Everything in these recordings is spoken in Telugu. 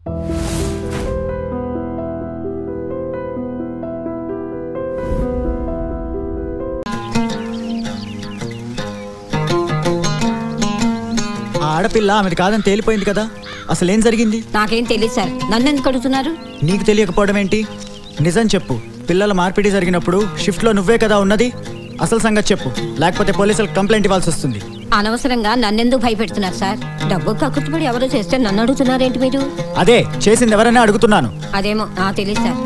ఆ ఆడపిల్ల ఆమెది కాదని తేలిపోయింది కదా అసలు ఏం జరిగింది నాకేం తెలియదు సార్ నన్ను ఎందుకు అడుగుతున్నారు నీకు తెలియకపోవడం ఏంటి నిజం చెప్పు పిల్లల మార్పిడి జరిగినప్పుడు షిఫ్ట్లో నువ్వే కదా ఉన్నది అసలు సంగతి చెప్పు లేకపోతే పోలీసులకు కంప్లైంట్ ఇవ్వాల్సి వస్తుంది అనవసరంగా నన్నెందుకు భయపెడుతున్నారు సార్ డబ్బు కక్కుతుపడి ఎవరో చేస్తే నన్ను అడుగుతున్నారేంటి మీరు అదే చేసింది ఎవరైనా అడుగుతున్నాను అదేమో నాకు తెలియదు sir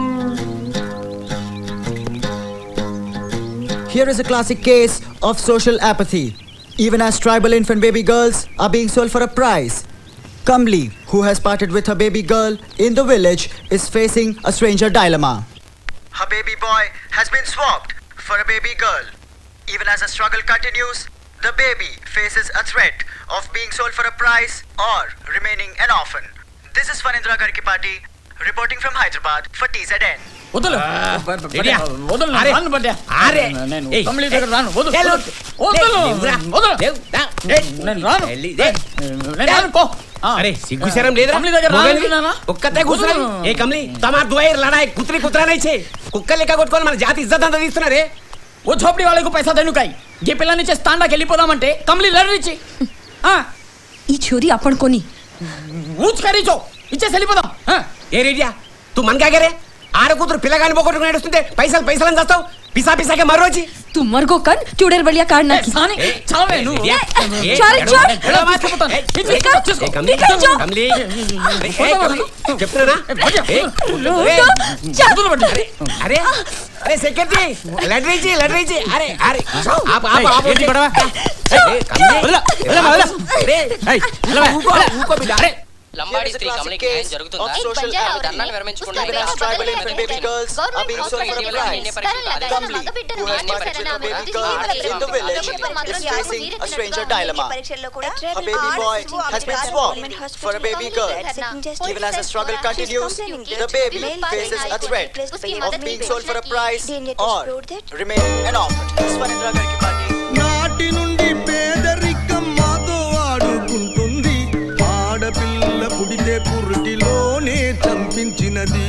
Here is a classic case of social apathy. Even as tribal infant baby girls are being sold for a price. Kamli, who has parted with her baby girl in the village, is facing a stranger dilemma. Her baby boy has been swapped for a baby girl. Even as the struggle continues, the baby faces a threat of being sold for a price or remaining an orphan. This is Fanindra Garkipati reporting from Hyderabad for TZN. వదులు రెడీయా? వదులు అరే. రాను బడ్డా. అరే. నేను ఏయ్. కమలి దగ్గర రాను వదులు ఏ, వదులు. వదులు లే, లేవురా. వదులు లేవు, రా. ఏయ్, నేను రాను వెళ్ళి, ఏయ్, నేను రాను పో ఆ. अरे सिग्गू शरम लेदरा కమలి దగ్గర రాను అంటున్నానా? ఒక్కతే కూర్చున్నాను వదులు. ఏ కమలి తమార్ దువైర్ లడాయి కుత్రి కుత్రానే ఇచ్చే కుక్క లెక్క కొట్టుకొని మన జాతి ఇజ్జత్ అంతా తీస్తున్నారే ఓ చోపడి వాళ్ళకు పైసా తెనుకాయి ఈ పిల్లని చేసి తాండాకి వెళ్ళిపోదామంటే కమలి లెటర్ ఇచ్చి ఆ, ఈ చోరీ आपण कोणी ఊచ్ కరీచో ఇచ్చేసి వెళ్ళిపోదాం ఆ. ఏ రేడియా తు మన కాగరే ఆడ కూతురు పిల్లగాని పోగొట్టుకుని నడుస్తుంటే పైసలు పైసలు చేస్తావు పిసా పిసాకే మరో వచ్చి तू मर गो कन चुडेर बलिया काढ ఏ, नाकी సాని, చావే నువ్వు ఏ, ఏ, చాలు, ఎడమ, చాలు. ఎడమ, తీసుకుపోతాను. ఏ, ఇచ్చి, ఏ, వచ్చేసుకో. ఏ, కమలి, ఇక్కడ చూ. కమలి. ఏ, కమలి, చెప్తున్నానా ఏ, ఏ, వదులు బడ్డా. అరే అరే అరే సెక్రటరీ లెటర్ ఇచ్చి లెటర్ ఇచ్చి అరే అరే ఆపు, ఆపు, ఆపు, ఏంటి గొడవ? ఏ, కమలి. వదలా, వదలా, వదలా. అరే, ఏయ్, ఊకో, ఊకో బిడ్డ. అరే లంబాడి స్త్రీ కమలికి న్యాయం జరుగుతుందా social ధర్నాలు apathy. విరమించుకుంటా Even as tribal infant baby girls are being sold for a price. Kamli, who has parted with her baby girl in the village, is facing a stranger dilemma. Her baby boy has been swapped for a baby girl. Even as the struggle continues, the baby faces a threat of being sold for a price or remaining an orphan. This is Vanindra Garkipati. నాటి నుండి పేదరికం మాతో ఆడుకుంటుంది ఆడపిల్ల పుడితే పురిటిలోనే చంపించినది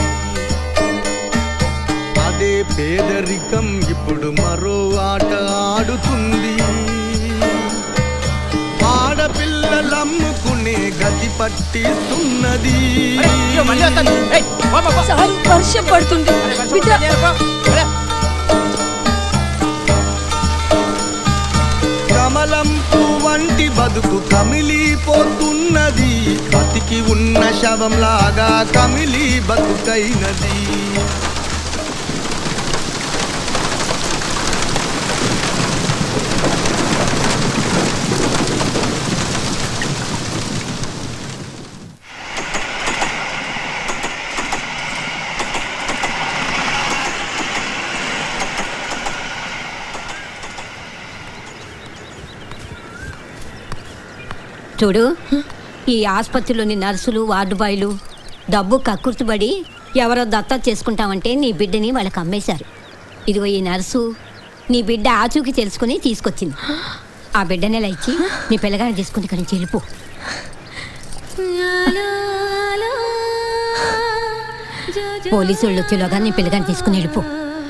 అదే పేదరికం ఇప్పుడు మరో ఆట ఆడుతుంది ఆడపిల్లలమ్ముకునే గతి పట్టిస్తున్నది అయ్యో, మళ్ళీ వస్తాను. ఏయ్, పో, పో, పో. చాలు వర్షం పడుతుంది బిడ్డ కమలం వంటి బతుకు కమిలిపోతున్నది బతికి ఉన్న శవంలాగా కమిలి బతుకైనది చూడు ఈ ఆసుపత్రిలోని నర్సులు వార్డు బాయ్లు డబ్బు కక్కుర్తిపడి ఎవరో దత్త చేసుకుంటామంటే నీ బిడ్డని వాళ్ళకి అమ్మేశారు ఇదిగో ఈ నర్సు నీ బిడ్డ ఆచూకి తెలుసుకుని తీసుకొచ్చింది ఆ బిడ్డని ఇలా ఇచ్చి నీ పిల్లగాని తీసుకుని ఇక్కడి నుంచి వెళ్ళిపో పోలీసు వాళ్ళు వచ్చేలోగా నీ పిల్లగాని తీసుకుని వెళ్ళిపో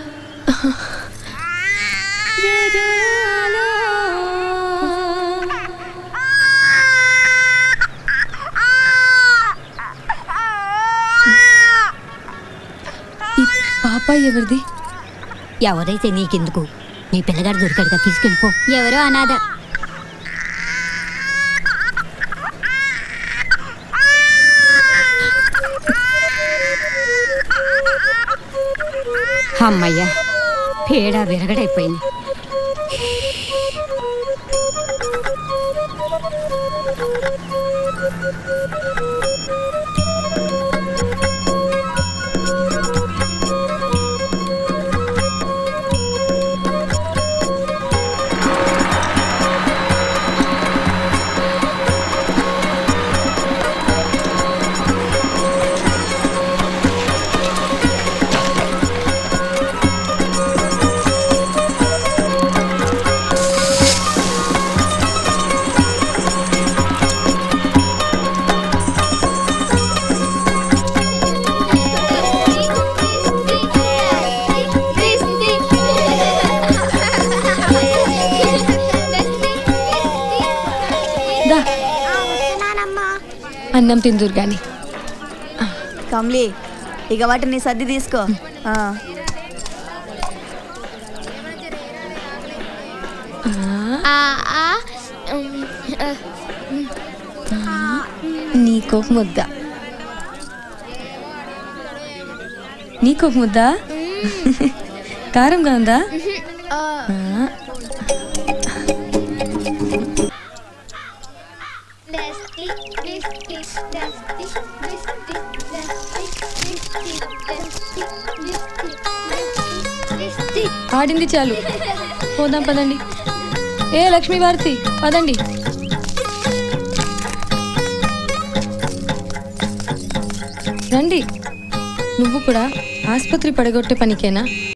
ఈ పాప ఎవరిది ఎవరైతే నీకెందుకు నీ పిల్లగాడు దొరికాడుగా తీసుకెళ్ళిపో ఎవరో అనాథ అమ్మయ్యా పేడ విరగడైపోయింది అన్నం తిందురు గాని కమ్లీ ఇక వాటిని సర్ది తీసుకో ఆ. నీకొక ముద్ద నీకొక ముద్ద కారంగా ఉందా ఆ. ఆడింది చాలు పోదాం పదండి ఏ లక్ష్మీ భారతి పదండి రండి నువ్వు కూడా ఆసుపత్రి పడగొట్టే పనికేనా